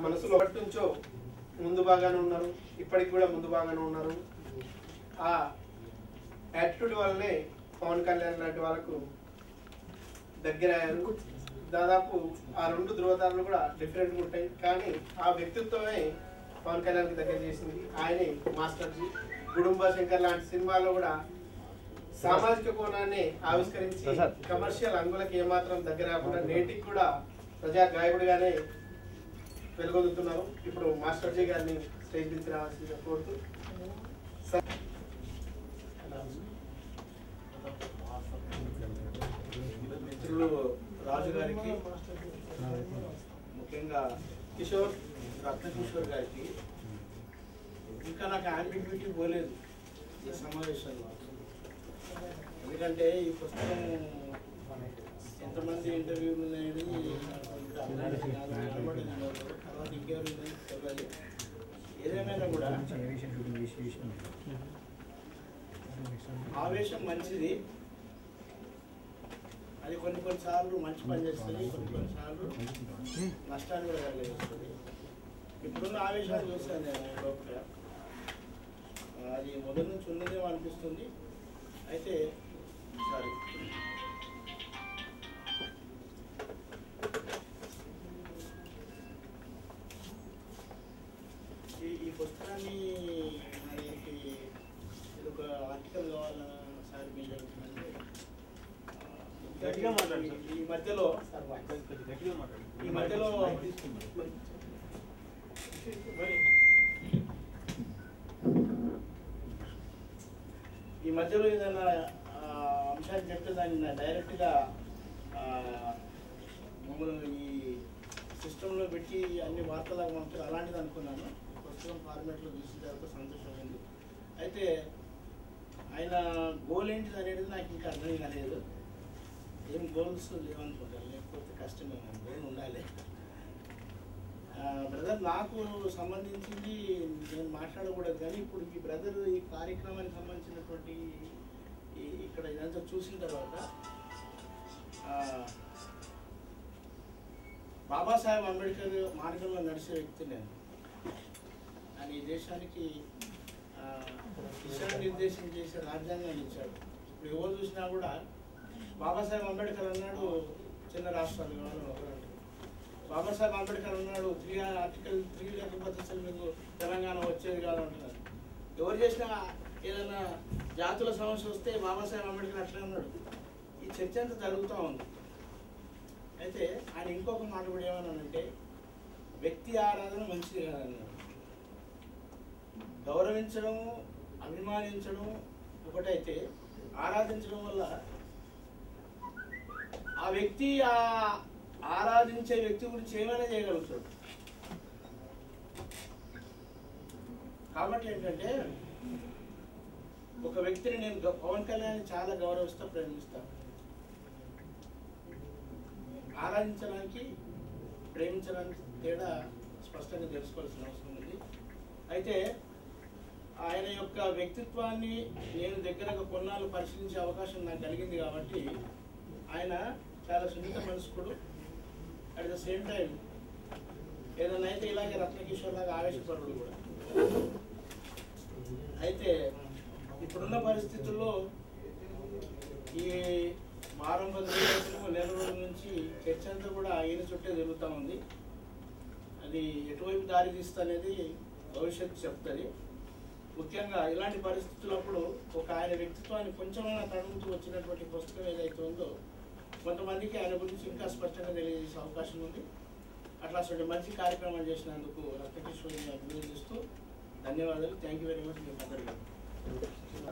మనసులో ఎప్పటి నుంచో ముందు బాగానే ఉన్నారు ఇప్పటికి కూడా ముందు బాగానే ఉన్నారు ఆ యాటిట్యూడ్ వల్లనే పవన్ కళ్యాణ్ లాంటి వాళ్ళకు దగ్గర అయ్యారు దాదాపు ఆ రెండు ధృవతారాలు కూడా డిఫరెంట్గా ఉంటాయి కానీ ఆ వ్యక్తిత్వమే పవన్ కళ్యాణ్కి దగ్గర చేసింది ఆయనే మాస్టర్జీ గుడుంబ శంకర్ లాంటి సినిమాలో కూడా సామాజిక కోణాన్ని ఆవిష్కరించి కమర్షియల్ అంగులకు ఏమాత్రం దగ్గర కాకుండా నేటికి కూడా ప్రజా గాయకుడిగానే వెలుగొందుతున్నారు ఇప్పుడు మాస్టర్ జీ గారిని స్టేజ్ నుంచి రావాల్సిందిగా కోరుతూ స- మిత్రులు రాజు గారికి ముఖ్యంగా కిషోర్ రత్నకిషోర్ గారికి ఇంకా నాకు ఆంబిగ్యూటీ పోలేదు ఈ సమావేశంలో ఎందుకంటే ఈ పుస్తకం ఎంతమంది ఇంటర్వ్యూలు అనేది నాకు ఇంకా నిలబడి నిలబడదు. తర్వాత ఇంకెవరు అనేది తెలియదు ఏదేమైనా కూడా ఆవేశం మంచిది అది కొన్ని కొన్నిసార్లు మంచి పని చేస్తుంది కొన్ని కొన్నిసార్లు నష్టాన్ని కూడా కలిగిస్తుంది ఇప్పుడున్న ఆవేశాలు చూస్తాను నేను లోపల అది మొదటి నుంచి ఉన్నదేమో అనిపిస్తుంది అయితే సారీ ఈ ఈ పుస్తకాన్ని మనకి ఇది ఒక ఆర్టికల్ కావాలన్న సార్ మీరు అంటే, ఆ, గట్టిగా మాట్లాడు సార్. ఈ మధ్యలో ఈ మధ్యలో ఈ మధ్యలో ఏదైనా ఆ, అంశాలు చెప్తే దాన్ని నా డైరెక్ట్గా ఆ, మమ్మల్ని ఈ సిస్టంలో పెట్టి అన్ని వార్తలాగా పంపుతారు అలాంటిది అనుకున్నాను పుస్తకం ఫార్మేట్లో చూసిన తర్వాత సంతోషం ఉంది అయితే ఆయన గోల్ ఏంటిది అనేది నాకు ఇంకా అర్థం కాలేదు ఏం గోల్స్ లేవనుకుంటారు లేకపోతే కష్టమే గోల్ ఉండాలి బ్రదర్ నాకు సంబంధించింది నేను మాట్లాడకూడదు కానీ ఇప్పుడు ఈ బ్రదర్ ఈ కార్యక్రమానికి సంబంధించినటువంటి ఈ ఇక్కడ ఇదంతా చూసిన తర్వాత ఆ, బాబాసాహెబ్ అంబేద్కర్ మార్గంలో నడిచే వ్యక్తి నేను ఆయన ఈ దేశానికి ఆ, దిశానిర్దేశం చేసే రాజ్యాంగాన్ని ఇచ్చాడు ఇప్పుడు ఎవరు చూసినా కూడా బాబాసాహెబ్ అంబేద్కర్ అన్నాడు చిన్న రాష్ట్రాలు కావాలని ఒకరు అంటారు బాబాసాహెబ్ అంబేద్కర్ అన్నాడు త్రీ ఆర్టికల్ త్రీ లేకపోతే అసలు మీకు తెలంగాణ వచ్చేది కాదు అంటున్నారు ఎవరు చేసినా ఏదైనా జాతుల సమస్య వస్తే బాబాసాహెబ్ అంబేద్కర్ అట్లే ఉన్నాడు ఈ చర్చ అంతా జరుగుతూ ఉంది అయితే ఆయన ఇంకొక మాట కూడా ఏమన్నానంటే వ్యక్తి ఆరాధన మంచిది కాదన్నాడు గౌరవించడం అభిమానించడం ఒకటైతే ఆరాధించడం వల్ల ఆ వ్యక్తి ఆ ఆరాధించే వ్యక్తి గురించి ఏమైనా చేయగలుగుతాడు కాబట్టి ఏంటంటే ఒక వ్యక్తిని నేను గ- పవన్ కళ్యాణ్ చాలా గౌరవిస్తా ప్రేమిస్తా ఆరాధించడానికి ప్రేమించడానికి తేడా స్పష్టంగా తెలుసుకోవాల్సిన అవసరం ఉంది అయితే ఆయన యొక్క వ్యక్తిత్వాన్ని నేను దగ్గరగా కొన్నాళ్ళు పరిశీలించే అవకాశం నాకు కలిగింది కాబట్టి ఆయన చాలా సున్నిత మనస్కుడు అట్ ద సేమ్ టైం ఏదైనా అయితే ఇలాగే రత్నకిషోర్ లాగా ఆవేశపరుడు కూడా అయితే ఇప్పుడున్న పరిస్థితుల్లో ఈ వారం పది రోజులు నెల రోజుల నుంచి చర్చ అంతా కూడా ఆయన చుట్టే జరుగుతూ ఉంది అది ఎటువైపు దారి తీస్తనేది భవిష్యత్తు చెప్తుంది ముఖ్యంగా ఇలాంటి పరిస్థితులప్పుడు ఒక ఆయన వ్యక్తిత్వాన్ని కొంచెమైనా తడుముతూ వచ్చినటువంటి పుస్తకం ఏదైతే ఉందో కొంతమందికి ఆయన గురించి ఇంకా స్పష్టంగా తెలియజేసే అవకాశం ఉంది అట్లా అసలు మంచి కార్యక్రమాలు చేసినందుకు రత్నకిషోర్ని అభినందిస్తూ ధన్యవాదాలు థ్యాంక్ యూ వెరీ మచ్ మీకు అందరికీ